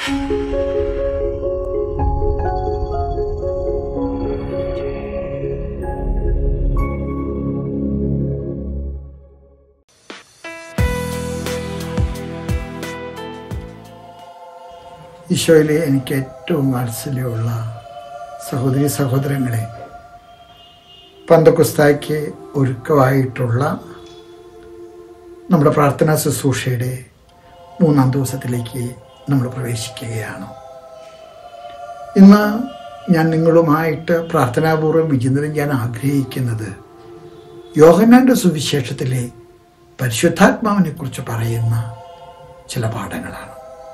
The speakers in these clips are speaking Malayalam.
ഈശോയിലെ എനിക്ക് ഏറ്റവും വാത്സല്യമുള്ള സഹോദരി സഹോദരങ്ങളെ പന്തക്കുസ്തായ്ക്ക് ഒരുക്കമായിട്ടുള്ള നമ്മുടെ പ്രാർത്ഥനാ ശുശ്രൂഷയുടെ മൂന്നാം ദിവസത്തിലേക്ക് നമ്മൾ പ്രവേശിക്കുകയാണ് ഇന്ന് ഞാൻ നിങ്ങളുമായിട്ട് പ്രാർത്ഥനാപൂർവ്വം വിചിന്തനം ചെയ്യാൻ ആഗ്രഹിക്കുന്നത് യോഹന്നാൻ്റെ സുവിശേഷത്തിലെ പരിശുദ്ധാത്മാവിനെ കുറിച്ച് പറയുന്ന ചില പാഠങ്ങളാണ്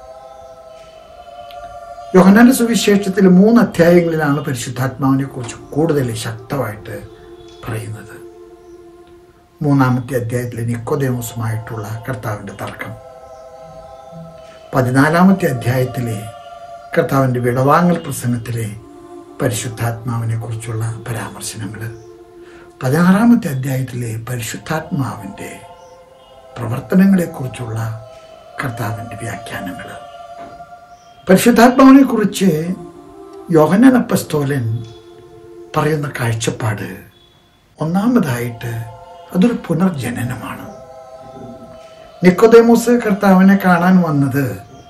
യോഹന്നാന്റെ സുവിശേഷത്തിൽ മൂന്ന് അധ്യായങ്ങളിലാണ് പരിശുദ്ധാത്മാവിനെ കുറിച്ച് കൂടുതൽ ശക്തമായിട്ട് പറയുന്നത് മൂന്നാമത്തെ അധ്യായത്തിലെ നിക്കോദേമസുമായിട്ടുള്ള കർത്താവിൻ്റെ തർക്കം പതിനാലാമത്തെ അധ്യായത്തിലെ കർത്താവിൻ്റെ വിടവാങ്ങൽ പ്രസംഗത്തിലെ പരിശുദ്ധാത്മാവിനെ കുറിച്ചുള്ള പരാമർശനങ്ങൾ പതിനാറാമത്തെ അധ്യായത്തിലെ പരിശുദ്ധാത്മാവിൻ്റെ പ്രവർത്തനങ്ങളെക്കുറിച്ചുള്ള കർത്താവിൻ്റെ വ്യാഖ്യാനങ്ങൾ പരിശുദ്ധാത്മാവിനെ കുറിച്ച് യോഹനൻ അപ്പസ്തോലൻ പറയുന്ന കാഴ്ചപ്പാട് ഒന്നാമതായിട്ട് അതൊരു പുനർജനനമാണ് നിക്കോദേമോസ് കർത്താവിനെ കാണാൻ വന്നത്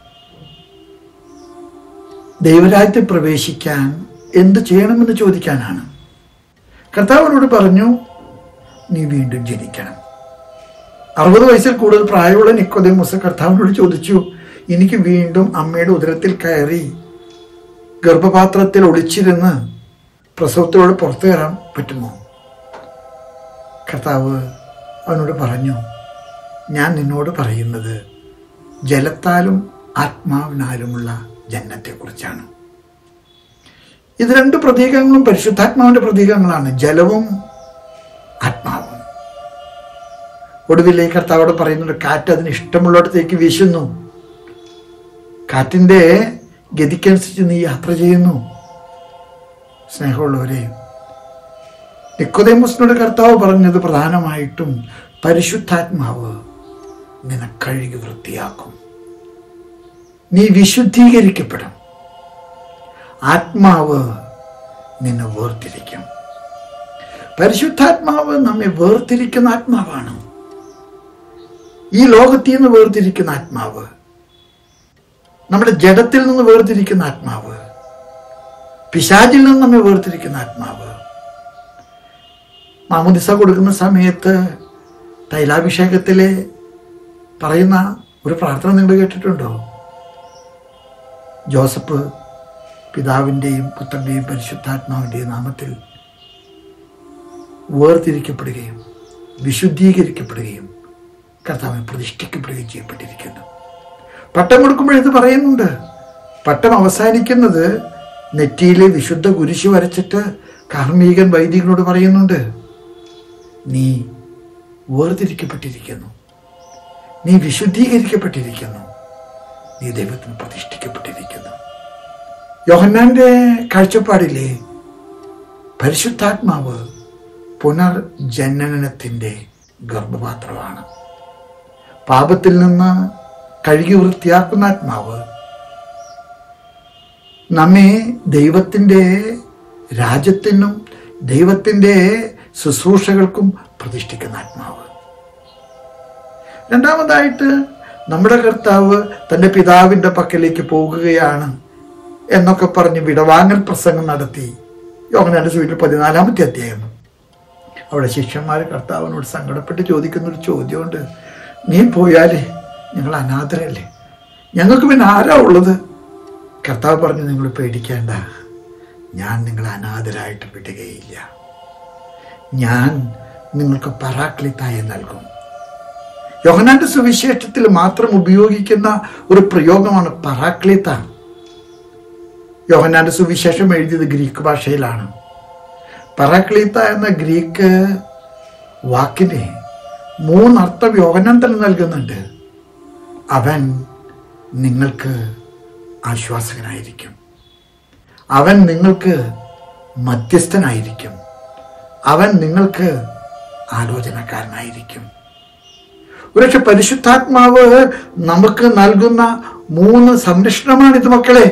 ദൈവരാജ്യത്തിൽ പ്രവേശിക്കാൻ എന്ത് ചെയ്യണമെന്ന് ചോദിക്കാനാണ് കർത്താവിനോട് പറഞ്ഞു നീ വീണ്ടും ജനിക്കണം അറുപത് വയസ്സിൽ കൂടുതൽ പ്രായമുള്ള നിക്കോദേമോസ് കർത്താവിനോട് ചോദിച്ചു എനിക്ക് വീണ്ടും അമ്മയുടെ ഉദരത്തിൽ കയറി ഗർഭപാത്രത്തിൽ ഒളിച്ചിരുന്ന് പ്രസവത്തിലൂടെ പുറത്തു കയറാൻ പറ്റുമോ കർത്താവ് അവനോട് പറഞ്ഞു ഞാൻ നിന്നോട് പറയുന്നത് ജലത്താലും ആത്മാവിനാലുമുള്ള ജന്നത്തെക്കുറിച്ചാണ് ഇത് രണ്ട് പ്രതീകങ്ങളും പരിശുദ്ധാത്മാവിൻ്റെ പ്രതീകങ്ങളാണ് ജലവും ആത്മാവും ഒടുവിലെ കർത്താവോട് പറയുന്നുണ്ട് കാറ്റ് അതിന് ഇഷ്ടമുള്ളിടത്തേക്ക് വീശുന്നു കാറ്റിൻ്റെ ഗതിക്കനുസരിച്ച് നീ യാത്ര ചെയ്യുന്നു സ്നേഹമുള്ളവരെ നിക്കോദേമോസിനോട് കർത്താവ് പറഞ്ഞത് പ്രധാനമായിട്ടും പരിശുദ്ധാത്മാവ് നിന്നെ കഴുകി വൃത്തിയാക്കും നീ വിശുദ്ധീകരിക്കപ്പെടും ആത്മാവ് നിന്നെ വേർതിരിക്കും പരിശുദ്ധാത്മാവ് നമ്മെ വേർതിരിക്കുന്ന ആത്മാവാണ് ഈ ലോകത്തിൽ നിന്ന് വേർതിരിക്കുന്ന ആത്മാവ് നമ്മുടെ ജഡത്തിൽ നിന്ന് വേർതിരിക്കുന്ന ആത്മാവ് പിശാചിൽ നിന്ന് നമ്മെ വേർതിരിക്കുന്ന ആത്മാവ് മാമുദിസ കൊടുക്കുന്ന സമയത്ത് തൈലാഭിഷേകത്തിലെ പറയുന്ന ഒരു പ്രാർത്ഥന നിങ്ങൾ കേട്ടിട്ടുണ്ടോ ജോസഫ് പിതാവിൻ്റെയും പുത്രൻ്റെയും പരിശുദ്ധാത്മാവിൻ്റെയും നാമത്തിൽ വേർതിരിക്കപ്പെടുകയും വിശുദ്ധീകരിക്കപ്പെടുകയും കർത്താവിന് പ്രതിഷ്ഠിക്കപ്പെടുകയും ചെയ്യപ്പെട്ടിരിക്കുന്നു പട്ടം കൊടുക്കുമ്പോൾ ഇത് പറയുന്നുണ്ട് പട്ടം അവസാനിക്കുന്നത് നെറ്റിയിലെ വിശുദ്ധ കുരിശ് വരച്ചിട്ട് കാർമീകൻ വൈദികനോട് പറയുന്നുണ്ട് നീ വേർതിരിക്കപ്പെട്ടിരിക്കുന്നു നീ വിശുദ്ധീകരിക്കപ്പെട്ടിരിക്കുന്നു നീ ദൈവത്തിന് പ്രതിഷ്ഠിക്കപ്പെട്ടിരിക്കുന്നു യോഹന്നാന്റെ കാഴ്ചപ്പാടിലെ പരിശുദ്ധാത്മാവ് പുനർജനനത്തിൻ്റെ ഗർഭപാത്രമാണ് പാപത്തിൽ നിന്ന് കഴുകി വൃത്തിയാക്കുന്ന ആത്മാവ് നമ്മെ ദൈവത്തിൻ്റെ രാജ്യത്തിനും ദൈവത്തിൻ്റെ ശുശ്രൂഷകൾക്കും പ്രതിഷ്ഠിക്കുന്ന ആത്മാവ് രണ്ടാമതായിട്ട് നമ്മുടെ കർത്താവ് തൻ്റെ പിതാവിൻ്റെ പക്കലേക്ക് പോകുകയാണ് എന്നൊക്കെ പറഞ്ഞ് വിടവാങ്ങൽ പ്രസംഗം നടത്തി യോഗനാന്റെ സൂര്യൻ പതിനാലാമത്തെ അധ്യായം അവിടെ ശിഷ്യന്മാർ കർത്താവിനോട് സങ്കടപ്പെട്ട് ചോദിക്കുന്ന ഒരു ചോദ്യമുണ്ട് നീ പോയാലേ ഞങ്ങൾ അനാഥരല്ലേ ഞങ്ങൾക്ക് പിന്നെ ആരാ ഉള്ളത് കർത്താവ് പറഞ്ഞു നിങ്ങൾ പേടിക്കേണ്ട ഞാൻ നിങ്ങളെ അനാഥരായിട്ട് വിടുകയില്ല ഞാൻ നിങ്ങൾക്ക് പറാക്ലിത്തായി നൽകും യോഹനാന്റെ സുവിശേഷത്തിൽ മാത്രം ഉപയോഗിക്കുന്ന ഒരു പ്രയോഗമാണ് പറാക്ലിത്ത യോഹനാന്റെ സുവിശേഷം എഴുതിയത് ഗ്രീക്ക് ഭാഷയിലാണ് പറാക്ലീത്ത എന്ന ഗ്രീക്ക് വാക്കിന് മൂന്നർത്ഥം യോഹനാൻ തന്നെ നൽകുന്നുണ്ട് അവൻ നിങ്ങൾക്ക് ആശ്വാസകനായിരിക്കും അവൻ നിങ്ങൾക്ക് മധ്യസ്ഥനായിരിക്കും അവൻ നിങ്ങൾക്ക് ആലോചനക്കാരനായിരിക്കും ഒരുപക്ഷെ പരിശുദ്ധാത്മാവ് നമുക്ക് നൽകുന്ന മൂന്ന് സംരക്ഷണമാണിത് മക്കളെ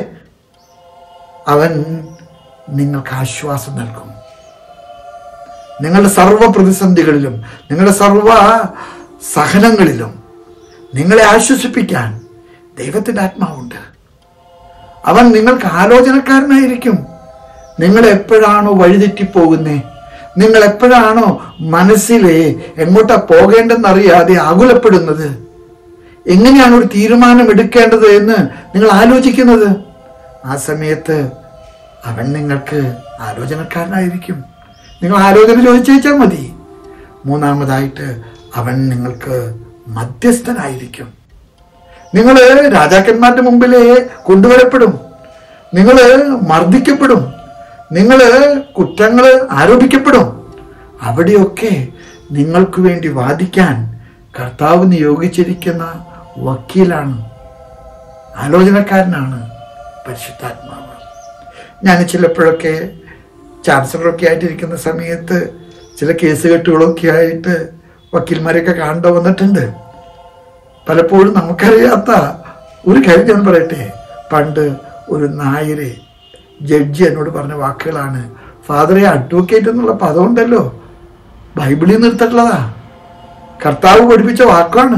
അവൻ നിങ്ങൾക്ക് ആശ്വാസം നൽകും നിങ്ങളുടെ സർവ പ്രതിസന്ധികളിലും നിങ്ങളുടെ സർവ സഹനങ്ങളിലും നിങ്ങളെ ആശ്വസിപ്പിക്കാൻ ദൈവത്തിൻ്റെ ആത്മാവുണ്ട് അവൻ നിങ്ങൾക്ക് ആലോചനക്കാരനായിരിക്കും നിങ്ങൾ എപ്പോഴാണോ വഴിതെറ്റിപ്പോകുന്നേ നിങ്ങൾ എപ്പോഴാണോ മനസ്സിലെ എങ്ങോട്ടാ പോകേണ്ടെന്നറിയാതെ ആകുലപ്പെടുന്നത് എങ്ങനെയാണ് ഒരു തീരുമാനം എടുക്കേണ്ടത് എന്ന് നിങ്ങൾ ആലോചിക്കുന്നത് ആ സമയത്ത് അവൻ നിങ്ങൾക്ക് ആലോചനക്കാരനായിരിക്കും നിങ്ങൾ ആലോചന ചോദിച്ചേച്ചാൽ മതി മൂന്നാമതായിട്ട് അവൻ നിങ്ങൾക്ക് മധ്യസ്ഥനായിരിക്കും നിങ്ങൾ രാജാക്കന്മാരുടെ മുമ്പിൽ കൊണ്ടുവരപ്പെടും നിങ്ങൾ മർദ്ദിക്കപ്പെടും നിങ്ങൾ കുറ്റങ്ങൾ ആരോപിക്കപ്പെടും അവിടെയൊക്കെ നിങ്ങൾക്ക് വേണ്ടി വാദിക്കാൻ കർത്താവ് നിയോഗിച്ചിരിക്കുന്ന വക്കീലാണ് ആലോചനക്കാരനാണ് പരിശുദ്ധാത്മാവ് ഞാൻ ചിലപ്പോഴൊക്കെ ചാൻസലറൊക്കെ ആയിട്ടിരിക്കുന്ന സമയത്ത് ചില കേസ് കെട്ടുകളൊക്കെ ആയിട്ട് വക്കീൽമാരെയൊക്കെ കാണേണ്ട വന്നിട്ടുണ്ട് പലപ്പോഴും നമുക്കറിയാത്ത ഒരു കാര്യം ഞാൻ പറയട്ടെ പണ്ട് ഒരു നായര് ജഡ്ജി എന്നോട് പറഞ്ഞ വാക്കുകളാണ് ഫാദറെ അഡ്വക്കേറ്റ് എന്നുള്ള പദമുണ്ടല്ലോ ബൈബിളിൽ നിന്ന് എടുത്തിട്ടുള്ളതാ കർത്താവ് പഠിപ്പിച്ച വാക്കാണ്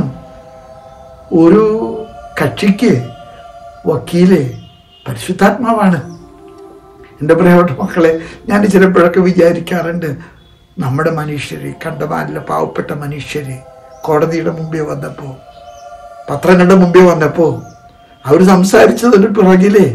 ഒരു കക്ഷിക്ക് വക്കീല് പരിശുദ്ധാത്മാവാണ് എൻ്റെ പ്രിയപ്പെട്ട മക്കളെ ഞാൻ ചിലപ്പോഴൊക്കെ വിചാരിക്കാറുണ്ട് നമ്മുടെ മനുഷ്യര് കണ്ടമാനിലെ പാവപ്പെട്ട മനുഷ്യര് കോടതിയുടെ മുമ്പേ വന്നപ്പോൾ പത്രങ്ങളുടെ മുമ്പേ വന്നപ്പോൾ അവർ സംസാരിച്ചതിന് പിറകിലേ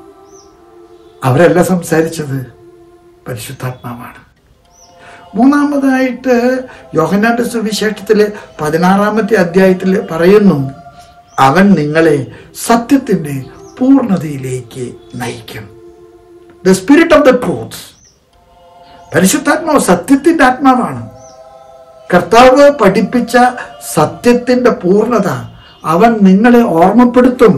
അവരല്ല സംസാരിച്ചത് പരിശുദ്ധാത്മാവാണ് മൂന്നാമതായിട്ട് യോഹന്നാന്റെ സുവിശേഷത്തിലെ പതിനാറാമത്തെ അധ്യായത്തിൽ പറയുന്നു അവൻ നിങ്ങളെ സത്യത്തിന്റെ പൂർണ്ണതയിലേക്ക് നയിക്കും the spirit of the truth പരിശുദ്ധാത്മാവ് സത്യത്തിന്റെ ആത്മാവാണ് കർത്താവ് പഠിപ്പിച്ച സത്യത്തിന്റെ പൂർണ്ണത അവൻ നിങ്ങളെ ഓർമ്മപ്പെടുത്തും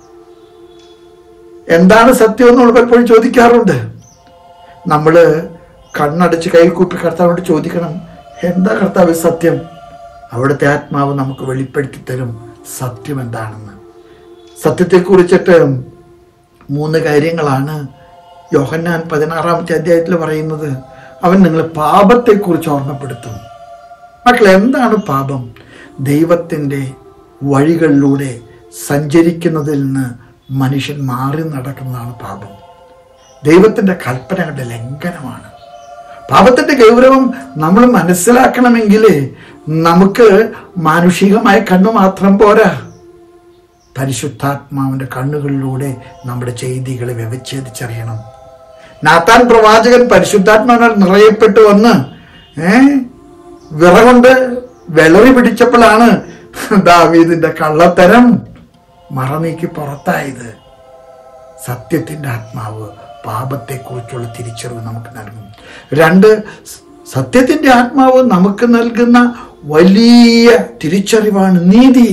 എന്താണ് സത്യം എന്ന് നമ്മൾ പലപ്പോഴും ചോദിക്കാറുണ്ട് നമ്മൾ കണ്ണടച്ച് കൈകൂപ്പി കർത്താവിനോട് ചോദിക്കണം എന്താ കർത്താവ് സത്യം അവിടുത്തെ ആത്മാവ് നമുക്ക് വെളിപ്പെടുത്തി തരും സത്യം എന്താണെന്ന് സത്യത്തെക്കുറിച്ചിട്ട് മൂന്ന് കാര്യങ്ങളാണ് യോഹന്നാൻ പതിനാറാമത്തെ അധ്യായത്തിൽ പറയുന്നത് അവൻ നിങ്ങളെ പാപത്തെക്കുറിച്ച് ഓർമ്മപ്പെടുത്തും മക്കൾ എന്താണ് പാപം ദൈവത്തിൻ്റെ വഴികളിലൂടെ സഞ്ചരിക്കുന്നതിൽ നിന്ന് മനുഷ്യൻ മാറി നടക്കുന്നതാണ് പാപം ദൈവത്തിൻ്റെ കൽപ്പനകളുടെ ലംഘനമാണ് പാപത്തിന്റെ ഗൗരവം നമ്മൾ മനസ്സിലാക്കണമെങ്കിൽ നമുക്ക് മാനുഷികമായ കണ്ണു മാത്രം പോരാ പരിശുദ്ധാത്മാവിന്റെ കണ്ണുകളിലൂടെ നമ്മുടെ ചെയ്തികളെ വ്യവച്ഛേദിച്ചറിയണം നാത്താൻ പ്രവാചകൻ പരിശുദ്ധാത്മാവിനാൽ നിറയപ്പെട്ടു വന്ന് ഏ വിറകൊണ്ട് വെളറി പിടിച്ചപ്പോഴാണ് ദാവീദിന്റെ കള്ളത്തരം മറനീക്കി പുറത്തായത് സത്യത്തിന്റെ ആത്മാവ് പാപത്തെക്കുറിച്ചുള്ള തിരിച്ചറിവ് നമുക്ക് നൽകും രണ്ട് സത്യത്തിന്റെ ആത്മാവ് നമുക്ക് നൽകുന്ന വലിയ തിരിച്ചറിവാണ് നീതി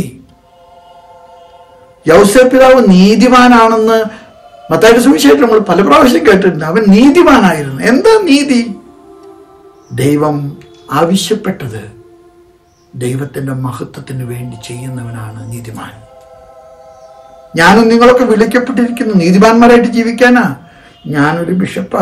യൗസപിതാവ് നീതിമാനാണെന്ന് മത്തായിട്ട് സുവിശേഷം നമ്മൾ പല പ്രാവശ്യം കേട്ടിട്ടുണ്ട് അവൻ നീതിമാനായിരുന്നു എന്താ നീതി ദൈവം ആവശ്യപ്പെട്ടത് ദൈവത്തിന്റെ മഹത്വത്തിന് വേണ്ടി ചെയ്യുന്നവനാണ് നീതിമാൻ ഞാനും നിങ്ങളൊക്കെ വിളിക്കപ്പെട്ടിരിക്കുന്നു നീതിമാന്മാരായിട്ട് ജീവിക്കാനാ ഞാനൊരു ബിഷപ്പാ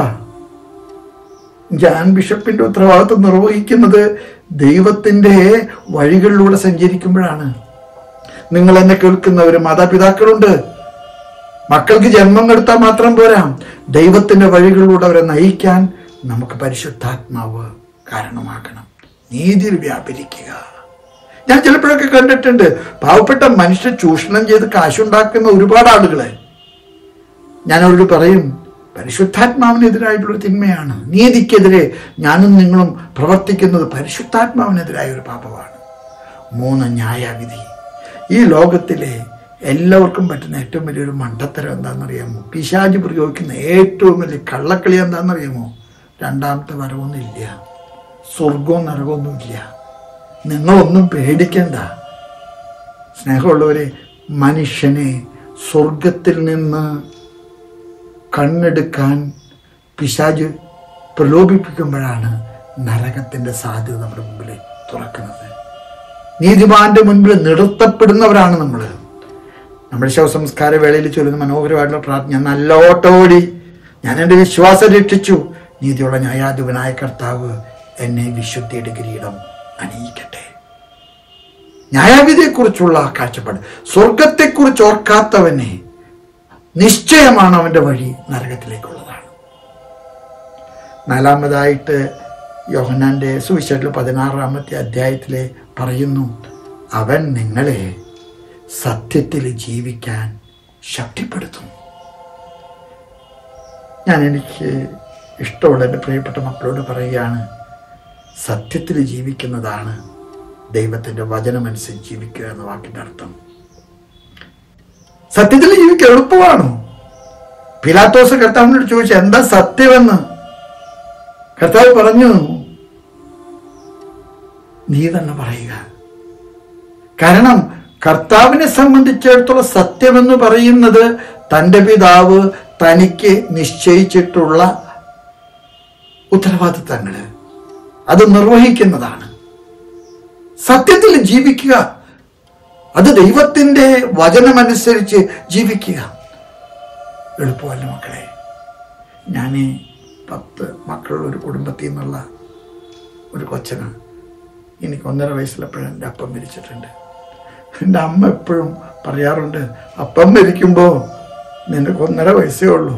ഞാൻ ബിഷപ്പിന്റെ ഉത്തരവാദിത്വം നിർവഹിക്കുന്നത് ദൈവത്തിന്റെ വഴികളിലൂടെ സഞ്ചരിക്കുമ്പോഴാണ് നിങ്ങൾ എന്നെ കേൾക്കുന്നവര് മാതാപിതാക്കളുണ്ട് മക്കൾക്ക് ജന്മം കൊടുത്താൽ മാത്രം പോരാ ദൈവത്തിന്റെ വഴികളിലൂടെ അവരെ നയിക്കാൻ നമുക്ക് പരിശുദ്ധാത്മാവ് കാരണമാക്കണം നീതിയിൽ വ്യാപരിക്കുക ഞാൻ ചിലപ്പോഴൊക്കെ കണ്ടിട്ടുണ്ട് പാവപ്പെട്ട മനുഷ്യർ ചൂഷണം ചെയ്ത് കാശുണ്ടാക്കുന്ന ഒരുപാട് ആളുകളെ ഞാൻ അവരോട് പറയും പരിശുദ്ധാത്മാവിനെതിരായിട്ടുള്ള തിന്മയാണ് നീതിക്കെതിരെ ഞാനും നിങ്ങളും പ്രവർത്തിക്കുന്നത് പരിശുദ്ധാത്മാവിനെതിരായ ഒരു പാപമാണ് മൂന്ന് ന്യായവിധി ഈ ലോകത്തിലെ എല്ലാവർക്കും പറ്റുന്ന ഏറ്റവും വലിയൊരു മണ്ടത്തരം എന്താണെന്നറിയാമോ പിശാജ് പ്രയോഗിക്കുന്ന ഏറ്റവും വലിയ കള്ളക്കളി എന്താണെന്നറിയാമോ രണ്ടാമത്തെ വരവൊന്നുമില്ല സ്വർഗവും നരകമൊന്നുമില്ല നിങ്ങളൊന്നും പേടിക്കണ്ട സ്നേഹമുള്ളവരെ മനുഷ്യനെ സ്വർഗത്തിൽ നിന്ന് കണ്ണെടുക്കാൻ പിശാജ് പ്രലോഭിപ്പിക്കുമ്പോഴാണ് നരകത്തിന്റെ സാധ്യത നമ്മുടെ മുമ്പിൽ തുറക്കുന്നത് നീതിമാന്റെ മുൻപിൽ നിർത്തപ്പെടുന്നവരാണ് നമ്മൾ നമ്മുടെ ശവസംസ്കാര വേളയിൽ ചൊല്ലുന്ന മനോഹരമായിട്ടുള്ള പ്രാർത്ഥന ഞാൻ നല്ല ഓട്ടോടി ഞാൻ എൻ്റെ വിശ്വാസം രക്ഷിച്ചു നീതിയുള്ള ന്യായാധിപനായ കർത്താവ് എന്നെ വിശുദ്ധിയുടെ കിരീടം അണിയിക്കട്ടെ ന്യായവിധിയെക്കുറിച്ചുള്ള കാഴ്ചപ്പാട് സ്വർഗത്തെക്കുറിച്ച് ഓർക്കാത്തവനെ നിശ്ചയമാണ് അവൻ്റെ വഴി നരകത്തിലേക്കുള്ളതാണ് നാലാമതായിട്ട് യോഹന്നാന്റെ സുവിശേഷത്തിൽ പതിനാറാമത്തെ അധ്യായത്തിലെ പറയുന്നു അവൻ നിങ്ങളെ സത്യത്തിൽ ജീവിക്കാൻ ശക്തിപ്പെടുത്തും ഞാൻ എനിക്ക് ഇഷ്ടമുള്ള എൻ്റെ പ്രിയപ്പെട്ട മക്കളോട് പറയുകയാണ് സത്യത്തിൽ ജീവിക്കുന്നതാണ് ദൈവത്തിൻ്റെ വചനമനുസരിച്ച് ജീവിക്കുക എന്ന വാക്കിൻ്റെ അർത്ഥം സത്യത്തിൽ ജീവിക്കാൻ എളുപ്പമാണോ പിലാത്തോസ് കർത്താവിനോട് ചോദിച്ചു എന്താ സത്യമെന്ന് കർത്താവ് പറഞ്ഞു നീ തന്നെ പറയുക കാരണം കർത്താവിനെ സംബന്ധിച്ചിടത്തോളം സത്യമെന്ന് പറയുന്നത് തൻ്റെ പിതാവ് തനിക്ക് നിശ്ചയിച്ചിട്ടുള്ള ഉത്തരവാദിത്തങ്ങൾ അത് നിർവഹിക്കുന്നതാണ് സത്യത്തിൽ ജീവിക്കുക അത് ദൈവത്തിൻ്റെ വചനമനുസരിച്ച് ജീവിക്കുക എളുപ്പമല്ല മക്കളെ ഞാൻ പത്ത് മക്കളുള്ള ഒരു കുടുംബത്തിൽ നിന്നുള്ള ഒരു കൊച്ചന് എനിക്ക് ഒന്നര വയസ്സിലെപ്പോഴും എൻ്റെ അപ്പം മരിച്ചിട്ടുണ്ട് എൻ്റെ അമ്മ എപ്പോഴും പറയാറുണ്ട് അപ്പം മരിക്കുമ്പോൾ നിനക്ക് ഒന്നര വയസ്സേ ഉള്ളൂ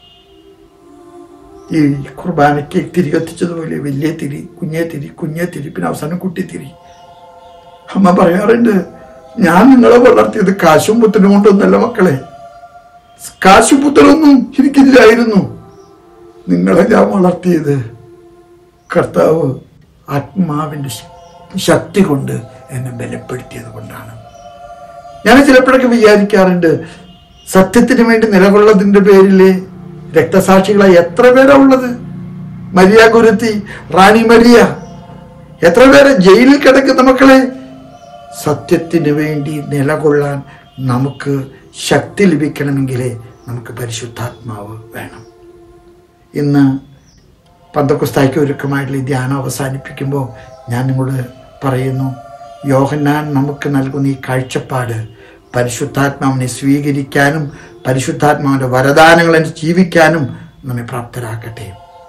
ഈ കുർബാനയ്ക്ക് തിരി കത്തിച്ചതുപോലെ വലിയ തിരി കുഞ്ഞേ തിരി കുഞ്ഞേ തിരി പിന്നെ അവസാനം കുട്ടിത്തിരി അമ്മ പറയാറുണ്ട് ഞാൻ നിങ്ങളെ വളർത്തിയത് കാശും പുത്തനും കൊണ്ടൊന്നല്ല മക്കളെ കാശും പുത്തനൊന്നും എനിക്കില്ലായിരുന്നു നിങ്ങളെ ഞാൻ വളർത്തിയത് കർത്താവ് ആത്മാവിൻ്റെ ശ- ശക്തി കൊണ്ട് എന്നെ ബലപ്പെടുത്തിയത് കൊണ്ടാണ് ഞാൻ ചിലപ്പോഴൊക്കെ വിചാരിക്കാറുണ്ട് സത്യത്തിന് വേണ്ടി നിലകൊള്ളതിൻ്റെ പേരിൽ രക്തസാക്ഷികളായി എത്ര പേരാ ഉള്ളത് മരിയ ഗുരുത്തി റാണി മരിയ എത്ര പേര് ജയിലിൽ കിടക്കുന്ന മക്കളെ സത്യത്തിന് വേണ്ടി നിലകൊള്ളാൻ നമുക്ക് ശക്തി ലഭിക്കണമെങ്കിൽ നമുക്ക് പരിശുദ്ധാത്മാവ് വേണം ഇന്ന് പന്തക്കുസ്തായ്ക്ക് ഒരുക്കമായിട്ടുള്ള ഈ ധ്യാനം അവസാനിപ്പിക്കുമ്പോൾ ഞാൻ നിങ്ങളോട് പറയുന്നു യോഹന്നാൻ നമുക്ക് നൽകുന്ന ഈ കാഴ്ചപ്പാട് പരിശുദ്ധാത്മാവിനെ സ്വീകരിക്കാനും പരിശുദ്ധാത്മാവിൻ്റെ വരദാനങ്ങളെ ജീവിക്കാനും നമ്മെ പ്രാപ്തരാക്കട്ടെ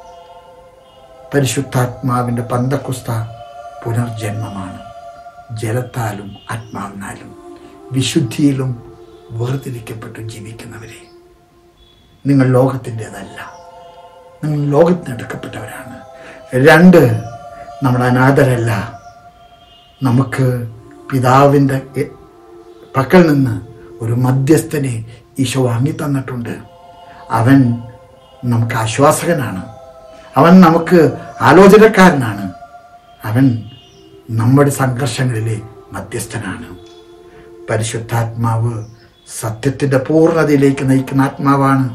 പരിശുദ്ധാത്മാവിൻ്റെ പന്തക്കുസ്ത പുനർജന്മമാണ് ജലത്താലും ആത്മാവിനാലും വിശുദ്ധിയിലും വേർതിരിക്കപ്പെട്ട് ജീവിക്കുന്നവരെ നിങ്ങൾ ലോകത്തിൻ്റെതല്ല നിങ്ങൾ ലോകത്തിനെടുക്കപ്പെട്ടവരാണ് രണ്ട് നമ്മൾ അനാഥരല്ല നമുക്ക് പിതാവിൻ്റെ എ- പക്കൽ നിന്ന് ഒരു മധ്യസ്ഥനെ ഈശോ വാങ്ങി തന്നിട്ടുണ്ട് അവൻ നമുക്ക് ആശ്വാസകനാണ് അവൻ നമുക്ക് ആലോചനക്കാരനാണ് അവൻ നമ്മുടെ സംഘർഷങ്ങളിലെ മധ്യസ്ഥനാണ് പരിശുദ്ധാത്മാവ് സത്യത്തിൻ്റെ പൂർണ്ണതയിലേക്ക് നയിക്കുന്ന ആത്മാവാണ്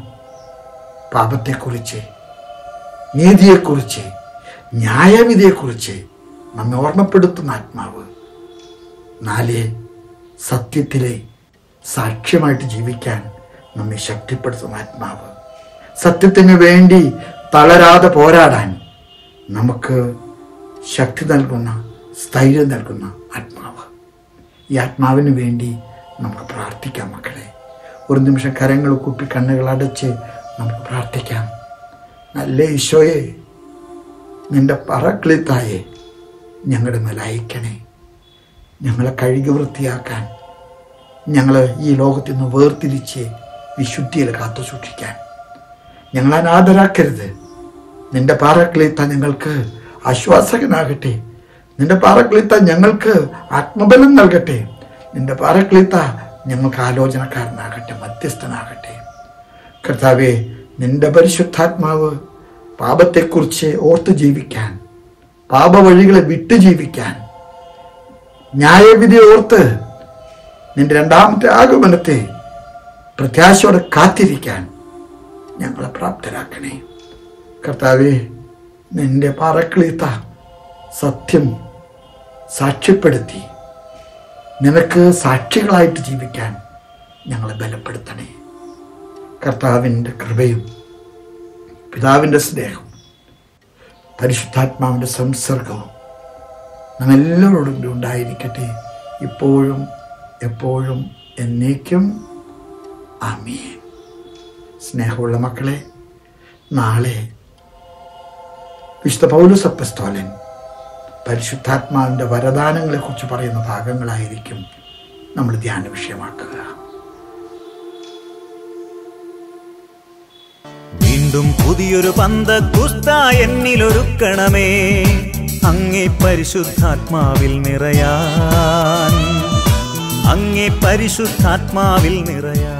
പാപത്തെക്കുറിച്ച് നീതിയെക്കുറിച്ച് ന്യായവിധിയെക്കുറിച്ച് നമ്മെ ഓർമ്മപ്പെടുത്തുന്ന ആത്മാവ് നാല് സത്യത്തിലെ സാക്ഷ്യമായിട്ട് ജീവിക്കാൻ നമ്മെ ശക്തിപ്പെടുത്തുന്ന ആത്മാവ് സത്യത്തിന് വേണ്ടി തളരാതെ പോരാടാൻ നമുക്ക് ശക്തി നൽകുന്ന സ്ഥൈര്യം നൽകുന്ന ആത്മാവ് ഈ ആത്മാവിന് വേണ്ടി നമുക്ക് പ്രാർത്ഥിക്കാം മക്കളെ ഒരു നിമിഷം കരങ്ങൾ കുപ്പി കണ്ണുകൾ അടച്ച് നമുക്ക് പ്രാർത്ഥിക്കാം നല്ല ഈശോയെ നിന്റെ പറക്ലിത്തായെ ഞങ്ങളുടെ മേൽ അയക്കണേ ഞങ്ങളെ കഴുകി വൃത്തിയാക്കാൻ ഞങ്ങളെ ഈ ലോകത്തിൽ നിന്ന് വേർതിരിച്ച് വിശുദ്ധിയിൽ കാത്തു സൂക്ഷിക്കാൻ ഞങ്ങൾ അനാഥരാക്കരുത് നിന്റെ പാറക്ലിത്ത ഞങ്ങൾക്ക് ആശ്വാസകനാകട്ടെ നിന്റെ പാറക്ലിത്ത ഞങ്ങൾക്ക് ആത്മബലം നൽകട്ടെ നിന്റെ പാറക്ലിത്ത ഞങ്ങൾക്ക് ആലോചനക്കാരനാകട്ടെ മധ്യസ്ഥനാകട്ടെ കർത്താവെ നിന്റെ പരിശുദ്ധാത്മാവ് പാപത്തെക്കുറിച്ച് ഓർത്ത് ജീവിക്കാൻ പാപവഴികളെ വിട്ടു ജീവിക്കാൻ ന്യായവിധി ഓർത്ത് നിന്റെ രണ്ടാമത്തെ ആഗമനത്തെ പ്രത്യാശയോടെ കാത്തിരിക്കാൻ ഞങ്ങളെ പ്രാപ്തരാക്കണേ കർത്താവെ നിന്റെ പാറക്കളീത്ത സത്യം സാക്ഷ്യപ്പെടുത്തി നിനക്ക് സാക്ഷികളായിട്ട് ജീവിക്കാൻ ഞങ്ങളെ ബലപ്പെടുത്തണേ കർത്താവിൻ്റെ കൃപയും പിതാവിൻ്റെ സ്നേഹം പരിശുദ്ധാത്മാവിൻ്റെ സംസർഗവും നമ്മെല്ലാവരോടും കൂടി ഉണ്ടായിരിക്കട്ടെ ഇപ്പോഴും എപ്പോഴും എന്നേക്കും ആമീൻ സ്നേഹമുള്ള മക്കളെ നാളെ വിശുദ്ധ പൗലുസ് അപ്പസ്തോലൻ പരിശുദ്ധാത്മാവിൻ്റെ വരദാനങ്ങളെക്കുറിച്ച് പറയുന്ന ഭാഗങ്ങളായിരിക്കും നമ്മൾ ധ്യാന വിഷയമാക്കുക വീണ്ടും പുതിയൊരു പന്ത കുസ്ത എന്നിലൊരുക്കണമേ അങ്ങേ പരിശുദ്ധാത്മാവിൽ നിറയാൻ അങ്ങേ പരിശുദ്ധാത്മാവിൽ നിറയാൻ